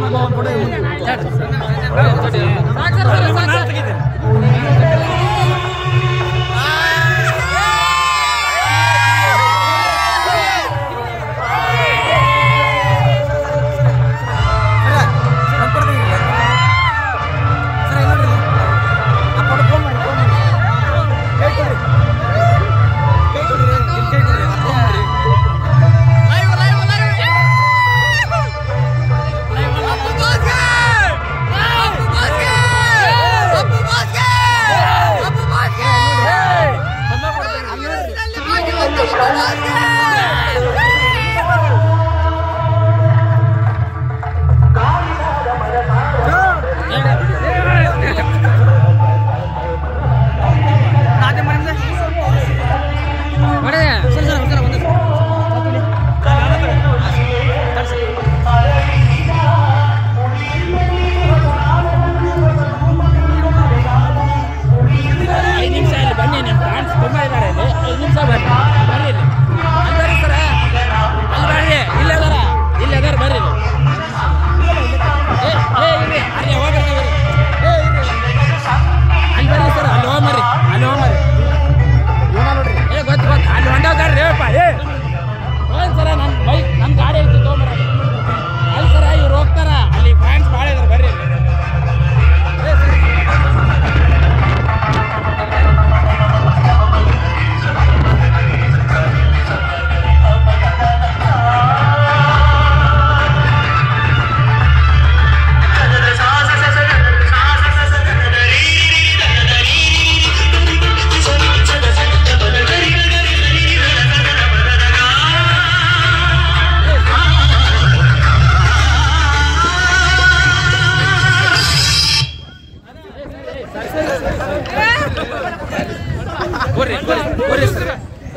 ಐದು ನಿಮಿಷ ಇಲ್ಲಿ ಬನ್ನಿ ನಿಮ್ಮ ಫ್ಯಾನ್ಸ್ ತುಂಬ ಇದ್ದಾರೆ ಇಲ್ಲಿ ಐದು ನಿಮಿಷ ಬನ್ನಿ ಬರ್ರಿ ಇಲ್ಲಿ ಅಲ್ಲಿ ಬರ್ರಿ ಸರ ಅಲ್ಲಿ ಬರ್ರಿ ಇಲ್ಲಿ ಅದಾರ ಇಲ್ಲಿ ಅದಾರ ಬರ್ರಿ ಇಲ್ಲಿ. ಏ ಏ ಇರ್ರಿ ಅಲ್ಲಿ ಹೋಗ್ರಿ ಇರ್ರಿ. ಏ ಇರ್ರಿ ಅಲ್ಲಿ ಬರ್ರಿ ಸರ್ ಅಲ್ಲಿ ಹೋಗ್ ಬರ್ರಿ ಅಲ್ಲಿ ಹೋಗ್ ಬರ್ರಿ ಏ ಗೊತ್ತು ಗೊತ್ತು ಅಲ್ಲಿ ಹೊಂಡೋದಾರ್ರಿ ಅಪ್ಪ ಏ ಹೋಗಿ ಸರ ನನ್ನ ಬೈಕ್ ನನ್ನ ಗಾಡಿ ಐತಿ ತೊಗೊಂಬರ ಅಲ್ಲಿ ಸರ ಇವ್ರು ಹೋಗ್ತಾರ ಅಲ್ಲಿ ಫ್ಯಾನ್ಸ್ ಭಾಳ ಇದಾರೆ ಬರ್ರಿ ಇಲ್ಲಿ. ಏ ಸರಿ ಬರ್ರಿ ಬರ್ರಿ ಬರ್ರಿ ಸರ್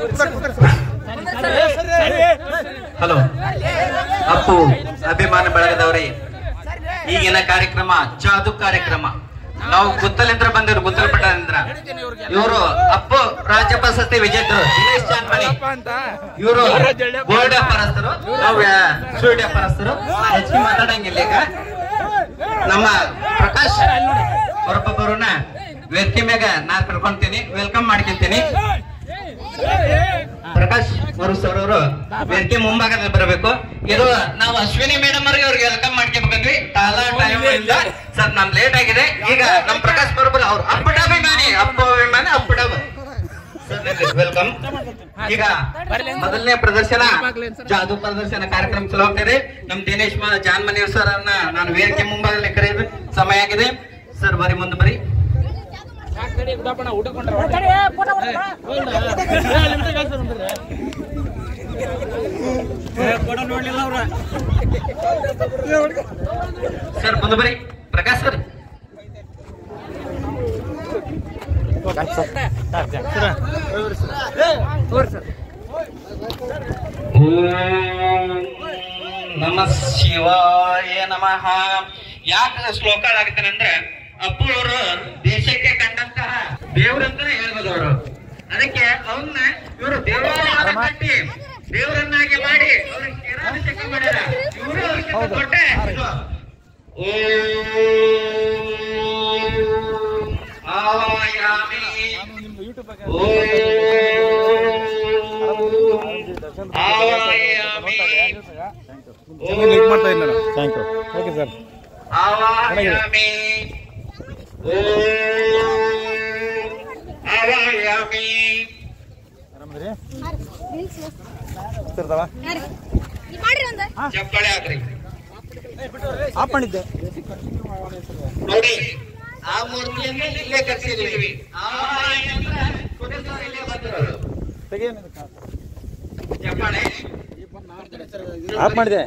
ಹಲೋ ಅಪ್ಪು ಅಭಿಮಾನ ಬಳಗದವ್ರಿ ಈಗಿನ ಕಾರ್ಯಕ್ರಮ ಜಾದು ಕಾರ್ಯಕ್ರಮ ನಾವು ಗುತ್ತಲಿಂದ್ರ ಬಂದಿರು ಗುತ್ತಲ ಪಟ್ಟದಿಂದ ಇವರು ಅಪ್ಪು ರಾಜ್ಯ ಪ್ರಶಸ್ತಿ ವಿಜೇತರು ದಿನೇಶ್ ಚಾನ್ಮಣಿ ಇವರು ಗೋಲ್ಡ್ ವ್ಯಾಪಾರಸ್ಥರು ನಾವು ಸ್ವೀಟ್ ವ್ಯಾಪಾರಸ್ಥರು ನಾನ್ ಹೆಚ್ಚಿಗೆ ಮಾತಾಡಂಗಿಲ್ಲ ಈಗ ನಮ್ಮ ಪ್ರಕಾಶ್ ಹೊರಬ್ಬರನ್ನ ವೇದಿಕೆ ಮ್ಯಾಗ ನಾ ಕರ್ಕೊಂತೀನಿ ವೆಲ್ಕಮ್ ಮಾಡ್ಕೊಂತೀನಿ ಪ್ರಕಾಶ್ ಮರು ಸರ್ ಅವರು ವೇದಿಕೆ ಮುಂಭಾಗದಲ್ಲಿ ಬರಬೇಕು ಇದು ನಾವು ಅಶ್ವಿನಿ ಮೇಡಮ್ ಅವ್ರಿಗೆ ಅವ್ರಿಗೆ ವೆಲ್ಕಮ್ ಮಾಡ್ಕೊಬೇಕಂದ್ವಿ ಕಾಲ ಟೈಮ್ ಇಲ್ಲ ಸರ್ ನಮ್ ಲೇಟ್ ಆಗಿದೆ ಈಗ ನಮ್ ಪ್ರಕಾಶ್ ಬರಬಲ್ಲ ಅವ್ರು ಅಪ್ಪಟ ಅಭಿಮಾನಿ ಅಪ್ಪ ಅಭಿಮಾನಿ ಅಪ್ಪಟ ವೆಲ್ಕಮ್ ಈಗ ಮೊದಲನೇ ಪ್ರದರ್ಶನ ಜಾದು ಪ್ರದರ್ಶನ ಕಾರ್ಯಕ್ರಮ ಚಲೋ ಹೋಗ್ತಿದೆ ನಮ್ ದಿನೇಶ್ ಮ- ಜಾನ್ ಮನಿ ಸರ್ ಅನ್ನ ನಾನು ವೇದಿಕೆ ಮುಂಭಾಗದಲ್ಲಿ ಕರೆಯೋದು ಸಮಯ ಆಗಿದೆ ಸರ್ ಬರಿ ಮುಂದೆ ಬರಿ ಸರ್ ಮುಂದೆ ಬರಿ ಪ್ರಕಾಶ್ ಸರ್ ಓಂ ನಮ ಶಿವಾಯ ನಮಃ ಯಾಕೆ ಶ್ಲೋಕ ಆಗುತ್ತಾನೆ ಅಂದ್ರೆ ಅಪ್ಪು ಅವರು ದೇಶಕ್ಕೆ ಕಂಡಂತಹ ದೇವರಂತಾನೆ ಹೇಳ್ಬೋದು ಅವರು ಅದಕ್ಕೆ ಅವನ್ನ ಇವರು ದೇವಾಲಯ ಕಟ್ಟಿ ದೇವರನ್ನಾಗಿ ಮಾಡಿ ಅವ್ರಿಗೆ ಕ್ಷೀರಾಭಿಷೇಕ ಮಾಡ್ಯಾರ ಇವರು ಅವ್ರಿಗೆ ಕೊಟ್ಟೆ ಇದು. ಓಂ ಆವಾಯಾಮಿ ಓಂ ಆವಾಯಾಮಿ ಮಾಡ್ತಾ ಇದ್ದೀನಿ ಥ್ಯಾಂಕ್ ಯು ಓಕೆ ಸರ್ ಆವಾಯಾಮಿ ಓಂ ಆವಾಯಾಮಿ ಆರಾಮದ್ರಿ ಇರ್ತಾವ ಮಾಡ್ರಿ ಒಂದ್ ಚಪ್ಪಾಳೆ ಹಾಕ್ರಿ ಆಫ್ ಮಾಡಿದ್ದೆ ನೋಡಿ ಆ ಮೂರ್ತಿಯನ್ನೇ ಇಲ್ಲೇ ಕರ್ಸಿದೀವಿ ಆವಾಯ ಅಂದ್ರೆ ಪುನಃ ಇಲ್ಲೇ ಬಂದಿರೋದು ತೆಗೇನು ಚಪ್ಪಾಳೆ ಆಫ್ ಮಾಡಿದೆ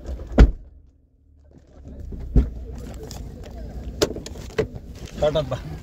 ಸ್ಟಾರ್ಟ್ ಅಂತ